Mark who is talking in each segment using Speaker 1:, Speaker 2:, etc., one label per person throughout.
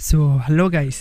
Speaker 1: So hello guys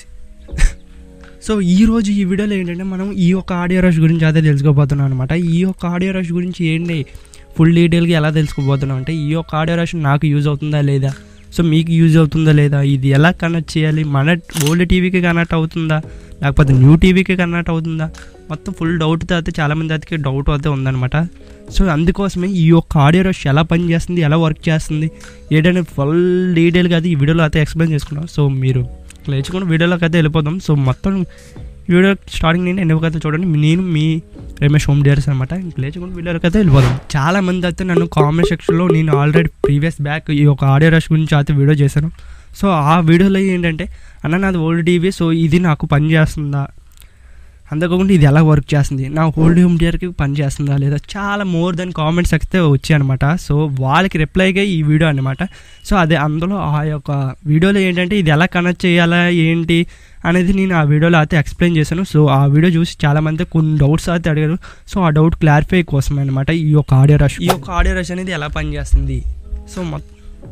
Speaker 1: so ఈరోజు ఈ వీడియోలో ఏంటంటే మనం ఈ యొక్క ఆడియో రష్ గురించి అదే తెలుసుకోబోతున్నాం అనమాట ఈ యొక్క ఆడియో రష్ గురించి ఏంటి ఫుల్ డీటెయిల్గా ఎలా తెలుసుకోబోతున్నాం అంటే ఈ యొక్క ఆడియో రష్ నాకు యూజ్ అవుతుందా లేదా సో మీకు యూజ్ అవుతుందా లేదా ఇది ఎలా కనెక్ట్ చేయాలి మన ఓల్డ్ టీవీకి కనెక్ట్ అవుతుందా లేకపోతే న్యూ టీవీకి కనెక్ట్ అవుతుందా మొత్తం ఫుల్ డౌట్తో అయితే చాలామంది అయితే డౌట్ అయితే ఉందన్నమాట సో అందుకోసమే ఈ యొక్క ఆడియో రష్ ఎలా పనిచేస్తుంది ఎలా వర్క్ చేస్తుంది ఏంటంటే ఫుల్ డీటెయిల్గా అయితే ఈ వీడియోలో అయితే ఎక్స్ప్లెయిన్ చేసుకున్నాం సో మీరు లేచుకుని వీడియోలోకి అయితే వెళ్ళిపోదాం సో మొత్తం వీడియో స్టార్టింగ్ నేను ఎన్ని అయితే చూడండి నేను మీ రమేష్ హోమ్ డేర్స్ అనమాట ఇంక లేచుకుని వీడియోలోకి అయితే వెళ్ళిపోదాం చాలా మంది అయితే నన్ను కామెంట్ సెక్షన్లో నేను ఆల్రెడీ ప్రీవియస్ బ్యాక్ ఈ యొక్క ఆడియో రష్ గురించి అయితే వీడియో చేశాను సో ఆ వీడియోలో ఏంటంటే అన్న నాది ఓల్డ్ టీవీ సో ఇది నాకు పని చేస్తుందా అంతేకాకుండా ఇది ఎలా వర్క్ చేస్తుంది నా ఓల్డ్ హోమ్ థియేటర్కి పని చేస్తుందా లేదా చాలా మోర్ దెన్ కామెంట్స్ అయితే వచ్చాయి అనమాట సో వాళ్ళకి రిప్లైగా ఈ వీడియో అనమాట సో అదే అందులో ఆ యొక్క వీడియోలో ఏంటంటే ఇది ఎలా కనెక్ట్ చేయాలా ఏంటి అనేది నేను ఆ వీడియోలో అయితే ఎక్స్ప్లెయిన్ చేశాను సో ఆ వీడియో చూసి చాలామంది కొన్ని డౌట్స్ అయితే అడిగారు సో ఆ డౌట్ క్లారిఫై కోసం అనమాట ఈ యొక్క ఆడియో రష్ ఈ యొక్క ఆడియో రష్ అనేది ఎలా పనిచేస్తుంది సో మొత్తం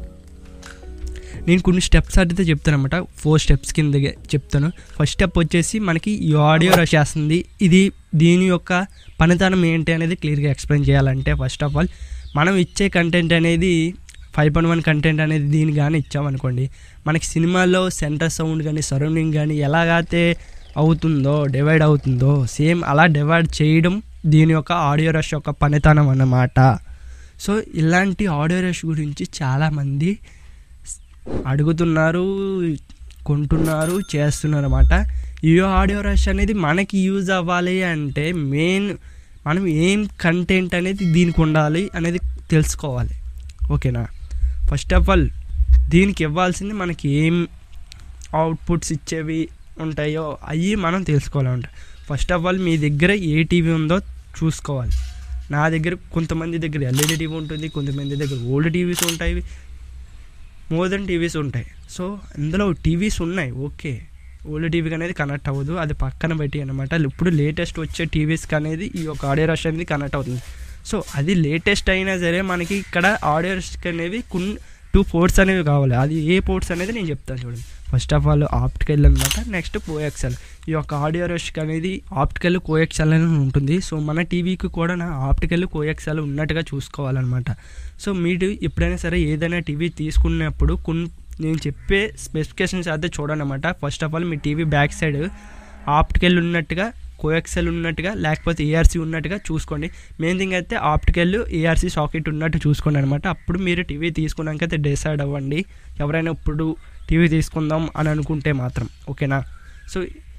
Speaker 1: నేను కొన్ని స్టెప్స్ అయితే చెప్తాను అనమాట ఫోర్ స్టెప్స్ కింద చెప్తాను ఫస్ట్ స్టెప్ వచ్చేసి మనకి ఈ ఆడియో రష్ చేస్తుంది ఇది దీని యొక్క పనితనం ఏంటి అనేది క్లియర్గా ఎక్స్ప్లెయిన్ చేయాలంటే ఫస్ట్ ఆఫ్ ఆల్ మనం ఇచ్చే కంటెంట్ అనేది ఫైవ్ పాయింట్ వన్ కంటెంట్ అనేది దీని కానీ ఇచ్చామనుకోండి మనకి సినిమాలో సెంటర్ సౌండ్ కానీ సరౌండింగ్ కానీ ఎలాగైతే అవుతుందో డివైడ్ అవుతుందో సేమ్ అలా డివైడ్ చేయడం దీని యొక్క ఆడియో రష్ యొక్క పనితనం అన్నమాట సో ఇలాంటి ఆడియో రష్ గురించి చాలామంది అడుగుతున్నారు కొంటున్నారు చేస్తున్నారు అనమాట ఈ ఆడియో రష్ అనేది మనకి యూజ్ అవ్వాలి అంటే మెయిన్ మనం ఏం కంటెంట్ అనేది దీనికి ఉండాలి అనేది తెలుసుకోవాలి ఓకేనా ఫస్ట్ ఆఫ్ ఆల్ దీనికి ఇవ్వాల్సింది మనకి ఏం అవుట్పుట్స్ ఇచ్చేవి ఉంటాయో అవి మనం తెలుసుకోవాలంట ఫస్ట్ ఆఫ్ ఆల్ మీ దగ్గర ఏ టీవీ ఉందో చూసుకోవాలి నా దగ్గర కొంతమంది దగ్గర ఎల్ఈడి టీవీ ఉంటుంది కొంతమంది దగ్గర ఓల్డ్ టీవీస్ ఉంటాయి మోడర్న్ టీవీస్ ఉంటాయి సో అందులో టీవీస్ ఉన్నాయి ఓకే ఓల్డ్ టీవీకి అనేది కనెక్ట్ అవ్వదు అది పక్కన పెట్టి అనమాట ఇప్పుడు లేటెస్ట్ వచ్చే టీవీస్కి అనేది ఈ యొక్క ఆడియో రష్ అనేది కనెక్ట్ అవుతుంది సో అది లేటెస్ట్ అయినా సరే మనకి ఇక్కడ ఆడియో రష్కి అనేవి కొన్ని టూ పోర్ట్స్ అనేవి కావాలి అది ఏ పోర్ట్స్ అనేది నేను చెప్తాను చూడండి ఫస్ట్ ఆఫ్ ఆల్ ఆప్టికల్ అనమాట నెక్స్ట్ కోఎక్సెల్ ఈ యొక్క ఆడియో రష్కి అనేది ఆప్టికల్ కోఎక్సెల్ అనేది ఉంటుంది సో మన టీవీకి కూడా నా ఆప్టికల్ కోఎక్సెల్ ఉన్నట్టుగా చూసుకోవాలన్నమాట సో మీరు ఎప్పుడైనా సరే ఏదైనా టీవీ తీసుకున్నప్పుడు కొన్ని నేను చెప్పే స్పెసిఫికేషన్స్ అయితే చూడనమాట ఫస్ట్ ఆఫ్ ఆల్ మీ టీవీ బ్యాక్ సైడ్ ఆప్టికల్ ఉన్నట్టుగా కోఎక్సెల్ ఉన్నట్టుగా లేకపోతే ఏఆర్సీ ఉన్నట్టుగా చూసుకోండి మెయిన్ థింగ్ అయితే ఆప్టికల్ ఏఆర్సీ సాకెట్ ఉన్నట్టు చూసుకోండి అనమాట అప్పుడు మీరు టీవీ తీసుకున్నాక అయితే డిసైడ్ అవ్వండి ఎవరైనా ఇప్పుడు టీవీ తీసుకుందాం అని అనుకుంటే మాత్రం ఓకేనా సో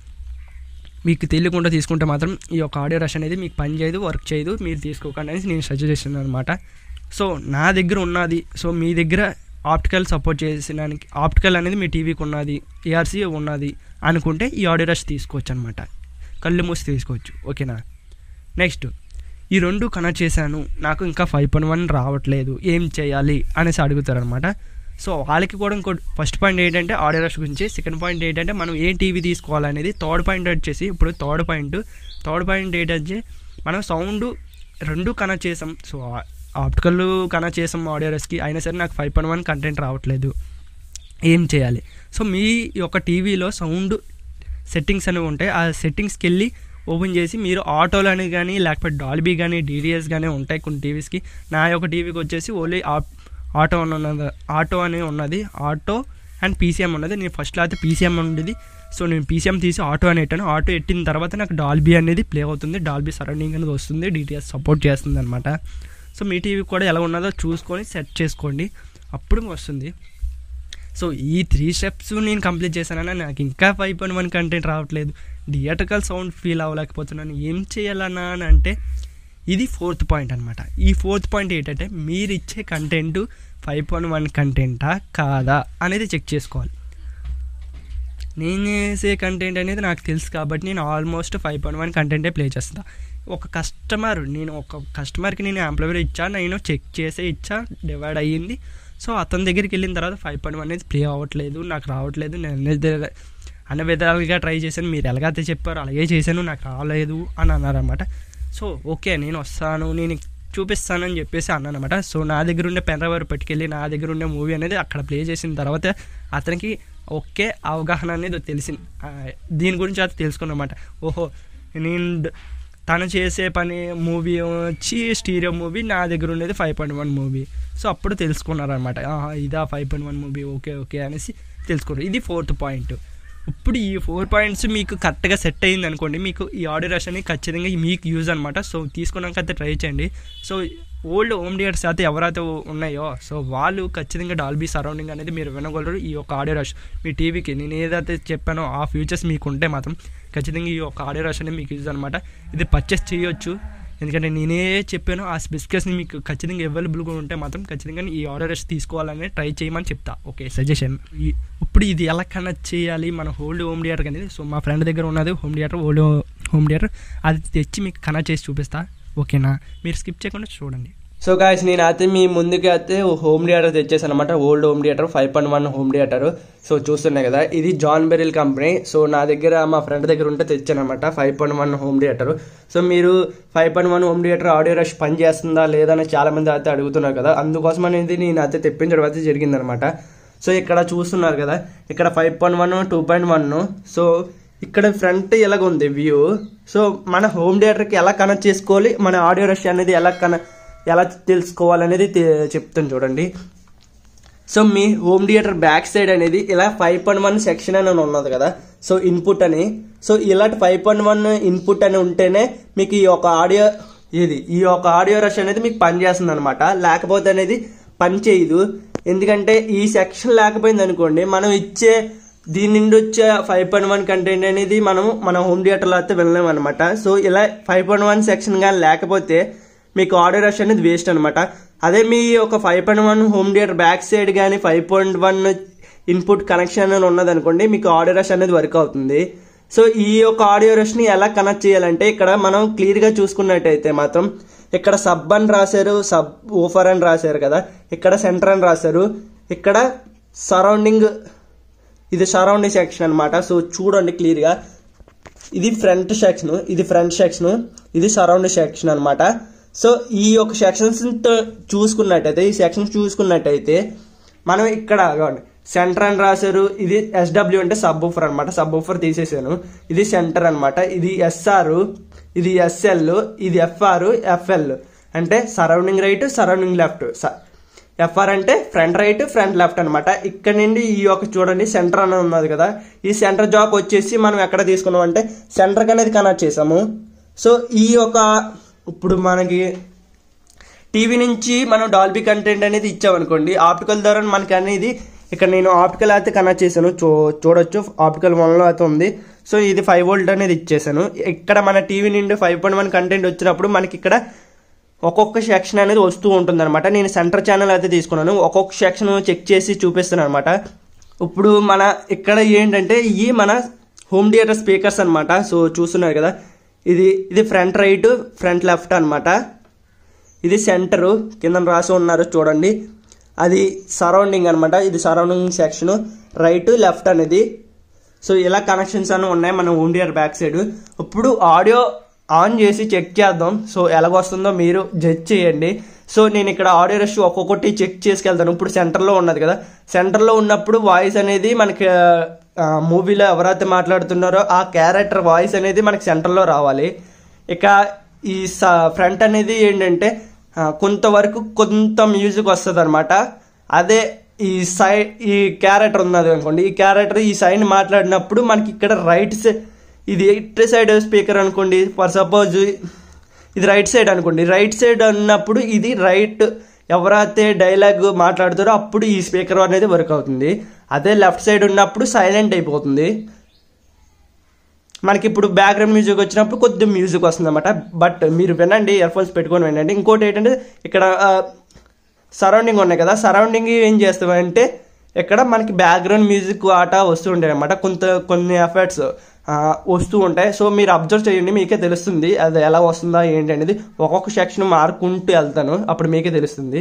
Speaker 1: మీకు తెలియకుండా తీసుకుంటే మాత్రం ఈ యొక్క ఆడియో రష్ అనేది మీకు పని చేయదు వర్క్ చేయదు మీరు తీసుకోకండి అనేసి నేను సజెస్ట్ చేస్తున్నాను అనమాట సో నా దగ్గర ఉన్నది సో మీ దగ్గర ఆప్టికల్ సపోర్ట్ చేసినానికి ఆప్టికల్ అనేది మీ టీవీకి ఉన్నది ఏఆర్సీ ఉన్నది అనుకుంటే ఈ ఆడియో రష్ తీసుకోవచ్చు అనమాట కళ్ళు మూసి తీసుకోవచ్చు ఓకేనా నెక్స్ట్ ఈ రెండు కనెక్ట్ చేశాను నాకు ఇంకా ఫైవ్ పాయింట్ వన్ రావట్లేదు ఏం చేయాలి అనేసి అడుగుతారనమాట సో వాళ్ళకి కూడా ఇంకో ఫస్ట్ పాయింట్ ఏంటంటే ఆడియో రష్ గురించి సెకండ్ పాయింట్ ఏంటంటే మనం ఏ టీవీ తీసుకోవాలనేది థర్డ్ పాయింట్ వచ్చేసి ఇప్పుడు థర్డ్ పాయింట్ థర్డ్ పాయింట్ ఏంటంటే మనం సౌండ్ రెండు కనెక్ట్ చేసాం సో ఆప్టికల్ కనెక్ట్ చేసాం ఆడియో రష్కి అయినా సరే నాకు ఫైవ్ పాయింట్ వన్ కంటెంట్ రావట్లేదు ఏం చేయాలి సో మీ యొక్క టీవీలో సౌండ్ సెట్టింగ్స్ అనేవి ఉంటాయి ఆ సెట్టింగ్స్కి వెళ్ళి ఓపెన్ చేసి మీరు ఆటోలు అని కానీ లేకపోతే డాల్బీ కానీ డీడిఎస్ కానీ ఉంటాయి కొన్ని టీవీస్కి నా యొక్క టీవీకి వచ్చేసి ఓన్లీ ఆటో అని ఉన్నది ఆటో అని ఉన్నది ఆటో అండ్ పీసీఎం ఉన్నది నేను ఫస్ట్లో అయితే పీసీఎం ఉండేది సో నేను పీసీఎం తీసి ఆటో అని పెట్టాను ఆటో ఎట్టిన తర్వాత నాకు డాల్బీ అనేది ప్లే అవుతుంది డాల్బీ సరౌండింగ్ అనేది వస్తుంది డిటిఎస్ సపోర్ట్ చేస్తుంది అనమాట సో మీ టీవీ కూడా ఎలా ఉన్నదో చూసుకొని సెట్ చేసుకోండి అప్పుడు వస్తుంది సో ఈ త్రీ స్టెప్స్ నేను కంప్లీట్ చేశానన్నా నాకు ఇంకా ఫైవ్ పాయింట్ వన్ కంటెంట్ రావట్లేదు థియేటర్కల్ సౌండ్ ఫీల్ అవ్వలేకపోతున్నాను ఏం చేయాలన్నా అని అంటే ఇది ఫోర్త్ పాయింట్ అనమాట ఈ ఫోర్త్ పాయింట్ ఏంటంటే మీరు ఇచ్చే కంటెంట్ ఫైవ్ పాయింట్ వన్ కంటెంటా కాదా అనేది చెక్ చేసుకోవాలి నేను చేసే కంటెంట్ అనేది నాకు తెలుసు కాబట్టి నేను ఆల్మోస్ట్ ఫైవ్ పాయింట్ వన్ కంటెంటే ప్లే చేస్తా ఒక కస్టమర్ నేను ఒక కస్టమర్కి నేను ఎంప్లాయర్ ఇచ్చా నేను చెక్ చేసే ఇచ్చా డివైడ్ అయ్యింది సో అతని దగ్గరికి వెళ్ళిన తర్వాత ఫైవ్ పాయింట్ వన్ అనేది ప్లే అవ్వట్లేదు నాకు రావట్లేదు నేను అన్ని అన్ని విధాలుగా ట్రై చేశాను మీరు ఎలాగైతే చెప్పారో అలాగే చేశాను నాకు రాలేదు అని అన్నారనమాట సో ఓకే నేను వస్తాను నేను చూపిస్తానని చెప్పేసి అన్నాను అనమాట సో నా దగ్గర ఉండే పెన్ డ్రైవర్ పట్టుకెళ్ళి నా దగ్గర ఉండే మూవీ అనేది అక్కడ ప్లే చేసిన తర్వాత అతనికి ఓకే అవగాహన అనేది తెలిసింది ఆ, దీని గురించి అయితే తెలుసుకున్నమాట ఓహో నేను డ్- తను చేసే పని మూవీ వచ్చి స్టీరియో మూవీ నా దగ్గర ఉండేది five point one movie so అప్పుడు తెలుసుకున్నారనమాట ఇదా five point one movie okay okay అనేసి తెలుసుకున్నారు ఇది ఫోర్త్ పాయింట్ ఇప్పుడు ఈ ఫోర్ పాయింట్స్ మీకు కరెక్ట్గా సెట్ అయింది అనుకోండి మీకు ఈ ఆడియో రష్ అనేది ఖచ్చితంగా మీకు యూజ్ అనమాట సో తీసుకున్నాక అయితే ట్రై చేయండి సో ఓల్డ్ హోమ్ థియేటర్స్ అయితే ఎవరైతే ఉన్నాయో సో వాళ్ళు ఖచ్చితంగా డాల్బీ సరౌండింగ్ అనేది మీరు వినగలరు ఈ యొక్క ఆడియో రష్ మీ టీవీకి నేను ఏదైతే చెప్పానో ఆ ఫ్యూచర్స్ మీకు ఉంటే మాత్రం ఖచ్చితంగా ఈ యొక్క ఆడియో రష్ అనేది మీకు యూజ్ అనమాట ఇది పర్చేస్ చేయొచ్చు ఎందుకంటే నేనే చెప్పాను ఆ స్పెసిఫికేషన్ మీకు ఖచ్చితంగా అవైలబుల్గా ఉంటే మాత్రం ఖచ్చితంగా ఈ ఆర్డర్ రెస్ట్ తీసుకోవాలని ట్రై చేయమని చెప్తా ఓకే సజెషన్ ఇప్పుడు ఇది ఎలా కనెక్ట్ చేయాలి మన హోల్డ్ హోమ్ థియేటర్ అనేది సో మా ఫ్రెండ్ దగ్గర ఉన్నది home theatre old home theatre అది తెచ్చి మీకు కనెక్ట్ చేసి చూపిస్తా ఓకేనా మీరు స్కిప్ చేయకుండా చూడండి
Speaker 2: సో గాయస్ నేను అయితే మీ ముందుకి అయితే హోమ్ థియేటర్ తెచ్చేసాను అనమాట old home theatre five point one home theatre so చూస్తున్నాయి కదా ఇది జాన్ బెరిల్ కంపెనీ సో నా దగ్గర మా ఫ్రెండ్ దగ్గర ఉంటే తెచ్చాను అనమాట five point one home theatre so మీరు five point one home theatre audio రష్ పని చేస్తుందా లేదా అని చాలా మంది అయితే అడుగుతున్నారు కదా అందుకోసం అనేది నేను అయితే తెప్పించడం అయితే జరిగిందనమాట సో ఇక్కడ చూస్తున్నారు కదా ఇక్కడ five point one two point one so ఇక్కడ ఫ్రంట్ ఎలాగ ఉంది వ్యూ సో మన హోమ్ థియేటర్కి ఎలా కనెక్ట్ చేసుకోవాలి మన ఆడియో రష్ అనేది ఎలా కన ఎలా తెలుసుకోవాలనేది తె- చెప్తాను చూడండి సో మీ హోమ్ థియేటర్ బ్యాక్ సైడ్ అనేది ఇలా ఫైవ్ పాయింట్ వన్ సెక్షన్ అని ఉన్నది కదా సో ఇన్పుట్ అని సో ఇలాంటి ఫైవ్ పాయింట్ వన్ ఇన్పుట్ అని ఉంటేనే మీకు ఈ యొక్క ఆడియో ఇది ఈ యొక్క ఆడియో రష్ అనేది మీకు పనిచేస్తుంది అనమాట లేకపోతే అనేది పని చేయదు ఎందుకంటే ఈ సెక్షన్ లేకపోయింది అనుకోండి మనం ఇచ్చే దీని నుండి వచ్చే ఫైవ్ పాయింట్ వన్ కంటెంట్ అనేది మనం మన హోమ్ థియేటర్లో అయితే వినలేము అనమాట సో ఇలా ఫైవ్ పాయింట్ వన్ సెక్షన్ కానీ లేకపోతే మీకు ఆడియో రష్ అనేది వేస్ట్ అనమాట అదే మీ ఒక five point one home theatre back side కానీ five point one input connection అని ఉన్నదనుకోండి మీకు ఆడియో రష్ అనేది వర్క్ అవుతుంది సో ఈ యొక్క ఆడియో రష్ని ఎలా కనెక్ట్ చేయాలంటే ఇక్కడ మనం క్లియర్గా చూసుకున్నట్టయితే మాత్రం ఇక్కడ సబ్ అని రాశారు సబ్ ఓఫర్ అని రాశారు కదా ఇక్కడ సెంటర్ అని రాశారు ఇక్కడ సరౌండింగ్ ఇది సరౌండింగ్ సెక్షన్ అన్నమాట సో చూడండి క్లియర్గా ఇది ఫ్రంట్ సెక్షన్ ఇది ఫ్రంట్ సెక్షన్ ఇది సరౌండ్ సెక్షన్ అన్నమాట సో ఈ యొక్క సెక్షన్స్ చూసుకున్నట్టయితే ఈ సెక్షన్స్ చూసుకున్నట్టయితే మనం ఇక్కడ సెంటర్ అని రాశారు ఇది ఎస్డబ్ల్యూ అంటే సబ్ ఊఫర్ అనమాట సబ్ ఊఫర్ తీసేసాను ఇది సెంటర్ అన్నమాట ఇది ఎస్ఆర్ ఇది ఎస్ఎల్ ఇది ఎఫ్ఆర్ ఎఫ్ఎల్ అంటే surrounding right surrounding left FR అంటే ఫ్రంట్ రైట్ ఫ్రంట్ లెఫ్ట్ అనమాట ఇక్కడ నుండి ఈ యొక్క చూడండి సెంటర్ అని ఉన్నది కదా ఈ సెంటర్ జాబ్ వచ్చేసి మనం ఎక్కడ తీసుకున్నాం అంటే సెంటర్కి అనేది కనెక్ట్ చేసాము సో ఈ యొక్క ఇప్పుడు మనకి టీవీ నుంచి మనం డాల్బీ కంటెంట్ అనేది ఇచ్చామనుకోండి ఆప్టికల్ ద్వారా మనకి అనేది ఇక్కడ నేను ఆప్టికల్ అయితే కనెక్ట్ చేశాను చూ చూడొచ్చు ఆప్టికల్ వన్లో అయితే ఉంది సో ఇది ఫైవ్ వోల్ట్ అనేది ఇచ్చేసాను ఇక్కడ మన టీవీ నుండి ఫైవ్ పాయింట్ వన్ కంటెంట్ వచ్చినప్పుడు మనకి ఇక్కడ ఒక్కొక్క సెక్షన్ అనేది వస్తూ ఉంటుంది అనమాట నేను సెంటర్ ఛానల్ అయితే తీసుకున్నాను ఒక్కొక్క సెక్షన్ చెక్ చేసి చూపిస్తాను అనమాట ఇప్పుడు మన ఇక్కడ ఏంటంటే ఇవి మన హోమ్ థియేటర్ స్పీకర్స్ అనమాట సో చూస్తున్నారు కదా ఇది ఇది ఫ్రంట్ రైట్ ఫ్రంట్ లెఫ్ట్ అనమాట ఇది సెంటరు కింద రాసి ఉన్నారు చూడండి అది సరౌండింగ్ అనమాట ఇది సరౌండింగ్ సెక్షన్ రైట్ లెఫ్ట్ అనేది సో ఇలా కనెక్షన్స్ అన్నీ ఉన్నాయి మన హోమ్ థియేటర్ బ్యాక్ సైడ్ ఇప్పుడు ఆడియో ఆన్ చేసి చెక్ చేద్దాం సో ఎలాగొస్తుందో మీరు జడ్జ్ చేయండి సో నేను ఇక్కడ ఆడియో రష్ ఒక్కొక్కటి చెక్ చేసుకెళ్తాను ఇప్పుడు సెంటర్లో ఉన్నది కదా సెంటర్లో ఉన్నప్పుడు వాయిస్ అనేది మనకి మూవీలో ఎవరైతే మాట్లాడుతున్నారో ఆ క్యారెక్టర్ వాయిస్ అనేది మనకి సెంటర్లో రావాలి ఇక ఈ ఫ్రంట్ అనేది ఏంటంటే ఆ, కొంతవరకు కొంత మ్యూజిక్ వస్తుంది అనమాట అదే ఈ సై ఈ క్యారెక్టర్ ఉన్నది అనుకోండి ఈ క్యారెక్టర్ ఈ సైడ్ మాట్లాడినప్పుడు మనకి ఇక్కడ రైట్ సైడ్ ఇది ఇట్ సైడ్ స్పీకర్ అనుకోండి ఫర్ సపోజ్ ఇది రైట్ సైడ్ అనుకోండి రైట్ సైడ్ అన్నప్పుడు ఇది రైట్ ఎవరైతే డైలాగ్ మాట్లాడుతారో అప్పుడు ఈ స్పీకర్ అనేది వర్క్ అవుతుంది అదే లెఫ్ట్ సైడ్ ఉన్నప్పుడు సైలెంట్ అయిపోతుంది మనకి ఇప్పుడు బ్యాక్గ్రౌండ్ మ్యూజిక్ వచ్చినప్పుడు కొద్దిగా మ్యూజిక్ వస్తుంది అనమాట బట్ మీరు వినండి ఇయర్ ఫోన్స్ పెట్టుకొని వినండి ఇంకోటి ఏంటంటే ఇక్కడ సరౌండింగ్ ఉన్నాయి కదా సరౌండింగ్ ఏం చేస్తామంటే ఇక్కడ మనకి బ్యాక్గ్రౌండ్ మ్యూజిక్ ఆట వస్తూ ఉంటాయి అనమాట కొంత కొన్ని ఎఫర్ట్స్ వస్తూ ఉంటాయి సో మీరు అబ్జర్వ్ చేయండి మీకే తెలుస్తుంది అది ఎలా వస్తుందా ఏంటి అనేది ఒక్కొక్క సెక్షన్ మార్కుంటూ వెళ్తాను అప్పుడు మీకే తెలుస్తుంది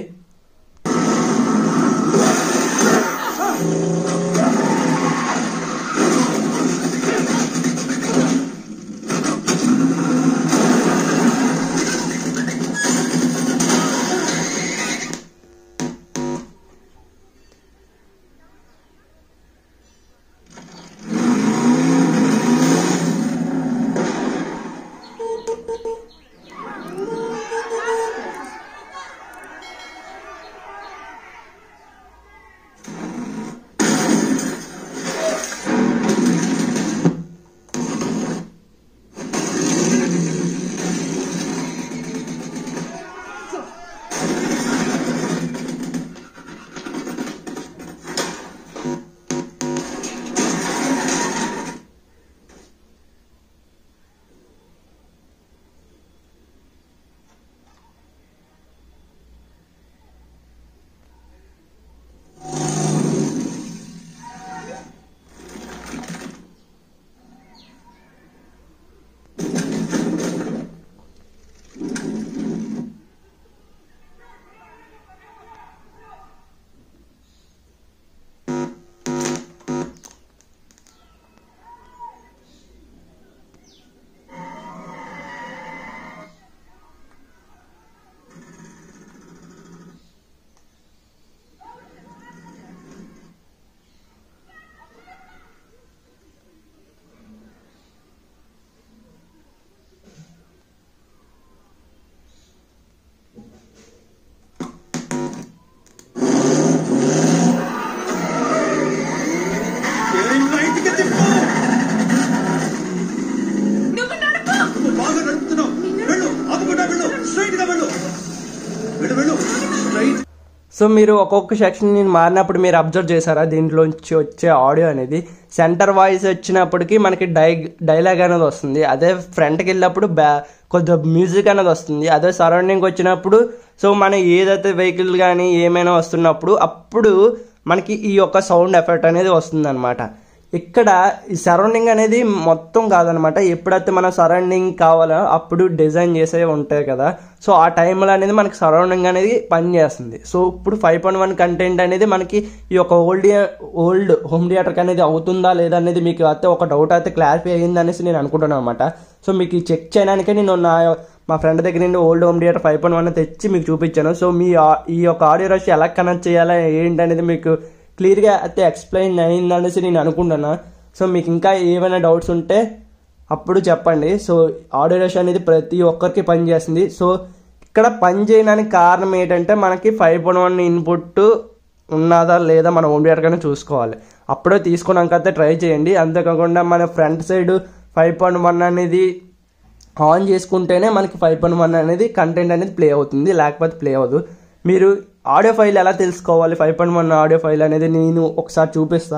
Speaker 2: సో మీరు ఒక్కొక్క సెక్షన్ నేను మారినప్పుడు మీరు అబ్జర్వ్ చేశారా దీంట్లోంచి వచ్చే ఆడియో అనేది సెంటర్ వాయిస్ వచ్చినప్పటికి మనకి డై డైలాగ్ అనేది వస్తుంది అదే ఫ్రంట్కి వెళ్ళినప్పుడు బ్యా కొద్దిగా మ్యూజిక్ అనేది వస్తుంది అదే సరౌండింగ్ వచ్చినప్పుడు సో మన ఏదైతే వెహికల్ కానీ ఏమైనా వస్తున్నప్పుడు అప్పుడు మనకి ఈ యొక్క సౌండ్ ఎఫెక్ట్ అనేది వస్తుంది అనమాట ఇక్కడ ఈ సరౌండింగ్ అనేది మొత్తం కాదనమాట ఎప్పుడైతే మన సరౌండింగ్ కావాలో అప్పుడు డిజైన్ చేసే ఉంటాయి కదా సో ఆ టైంలో అనేది మనకి సరౌండింగ్ అనేది పనిచేస్తుంది సో ఇప్పుడు ఫైవ్ పాయింట్ వన్ కంటెంట్ అనేది మనకి ఈ యొక్క ఓల్డ్ ఓల్డ్ హోమ్ థియేటర్కి అనేది అవుతుందా లేదా అనేది మీకు అయితే ఒక డౌట్ అయితే క్లారిఫై అయ్యింది అనేసి నేను అనుకుంటున్నాను అనమాట సో మీకు చెక్ చేయడానికే నేను నా మా ఫ్రెండ్ దగ్గర నుండి old home theatre five point one తెచ్చి మీకు చూపించాను సో మీ ఆ- ఈ యొక్క ఆడియో రష్ ఎలా కనెక్ట్ చేయాలా ఏంటి అనేది మీకు క్లియర్గా అయితే ఎక్స్ప్లెయిన్ అయింది అనేసి నేను అనుకుంటున్నా సో మీకు ఇంకా ఏమైనా డౌట్స్ ఉంటే అప్పుడు చెప్పండి సో ఆడియో రష్ అనేది ప్రతి ఒక్కరికి పనిచేస్తుంది సో ఇక్కడ పని చేయడానికి కారణం ఏంటంటే మనకి ఫైవ్ పాయింట్ వన్ ఇన్పుట్ ఉన్నదా లేదా మన హోమ్ థియేటర్గానే చూసుకోవాలి అప్పుడే తీసుకున్నాక అయితే ట్రై చేయండి అంతేకాకుండా మన front side five point one అనేది ఆన్ చేసుకుంటేనే మనకి ఫైవ్ పాయింట్ వన్ అనేది కంటెంట్ అనేది ప్లే అవుతుంది లేకపోతే ప్లే అవ్వదు మీరు ఆడియో ఫైల్ ఎలా తెలుసుకోవాలి five point one audio file అనేది నేను ఒకసారి చూపిస్తా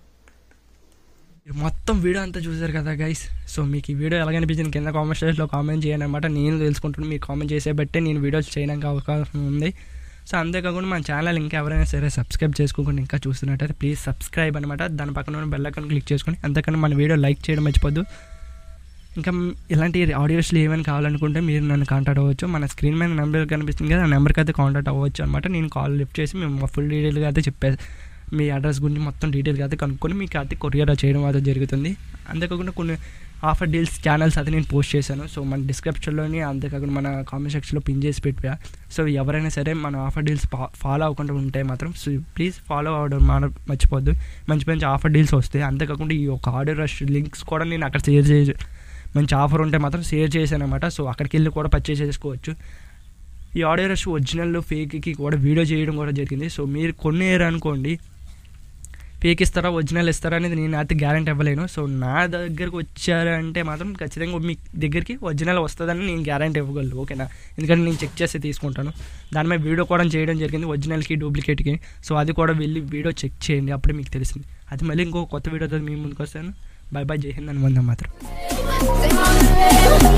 Speaker 1: మీరు మొత్తం వీడియో అంతా చూసారు కదా గైస్ సో మీకు ఈ వీడియో ఎలాగనిపించింది కింద కామెంట్ సెక్షన్లో కామెంట్ చేయండి అనమాట నేను తెలుసుకుంటున్నాను మీరు కామెంట్ చేసే బట్టే నేను వీడియోస్ చేయడానికి అవకాశం ఉంది సో అంతేకాకుండా మన ఛానల్ ఇంకా ఎవరైనా సరే సబ్స్క్రైబ్ చేసుకోకుండా ఇంకా చూస్తున్నట్టయితే ప్లీజ్ సబ్స్క్రైబ్ అనమాట దాని పక్కన ఉన్న బెల్ ఐకాన్ క్లిక్ చేసుకొని అంతేకాకుండా మన వీడియో లైక్ చేయడం మర్చిపోద్దు ఇంకా మ్- ఇలాంటి ఆడియోస్లు ఏమైనా కావాలనుకుంటే మీరు నన్ను కాంటాక్ట్ అవ్వచ్చు మన స్క్రీన్ మీద నెంబర్ కనిపిస్తుంది కదా ఆ నెంబర్కి అయితే కాంటాక్ట్ అవ్వచ్చు అనమాట నేను కాల్ లిఫ్ట్ చేసి మేము ఫుల్ డీటెయిల్గా అయితే చెప్పే మీ అడ్రస్ గురించి మొత్తం డీటెయిల్గా అయితే కనుక్కొని మీకు అయితే కొరియర్ చేయడం అయితే జరుగుతుంది అంతేకాకుండా కొన్ని ఆఫర్ డీల్స్ ఛానల్స్ అయితే నేను పోస్ట్ చేశాను సో మన డిస్క్రిప్షన్లోని అంతేకాకుండా మన కామెంట్ సెక్షన్లో పిన్ చేసి పెట్టా సో ఎవరైనా సరే మన ఆఫర్ డీల్స్ ఫాలో అవ్వకుండా ఉంటే మాత్రం సో ప్లీజ్ ఫాలో అవ్వడం మన మర్చిపోద్దు మంచి మంచి ఆఫర్ డీల్స్ వస్తాయి అంతేకాకుండా ఈ యొక్క ఆర్డర్ రష్ లింక్స్ కూడా నేను అక్కడ షేర్ చేసి మంచి ఆఫర్ ఉంటే మాత్రం షేర్ చేశాను అనమాట సో అక్కడికి వెళ్ళి కూడా పర్చేస్ చేసుకోవచ్చు ఈ ఆడియో రష్ ఒరిజినల్ ఫేక్కి కూడా వీడియో చేయడం కూడా జరిగింది సో మీరు కొనేరు అనుకోండి ఫేక్ ఇస్తారా ఒరిజినల్ ఇస్తారా అనేది నేను అయితే గ్యారంటీ ఇవ్వలేను సో నా దగ్గరకు వచ్చారంటే మాత్రం ఖచ్చితంగా మీ దగ్గరికి ఒరిజినల్ వస్తుందని నేను గ్యారంటీ ఇవ్వగలను ఓకేనా ఎందుకంటే నేను చెక్ చేసి తీసుకుంటాను దాని మీద వీడియో కూడా చేయడం జరిగింది ఒరిజినల్కి డూప్లికేట్కి సో అది కూడా వెళ్ళి వీడియో చెక్ చేయండి అప్పుడే మీకు తెలిసింది అది మళ్ళీ ఇంకో కొత్త వీడియోతో మీ ముందుకు వస్తాను బై బై జై హింద్ అని వంద మాత్రం
Speaker 3: Take on the rail.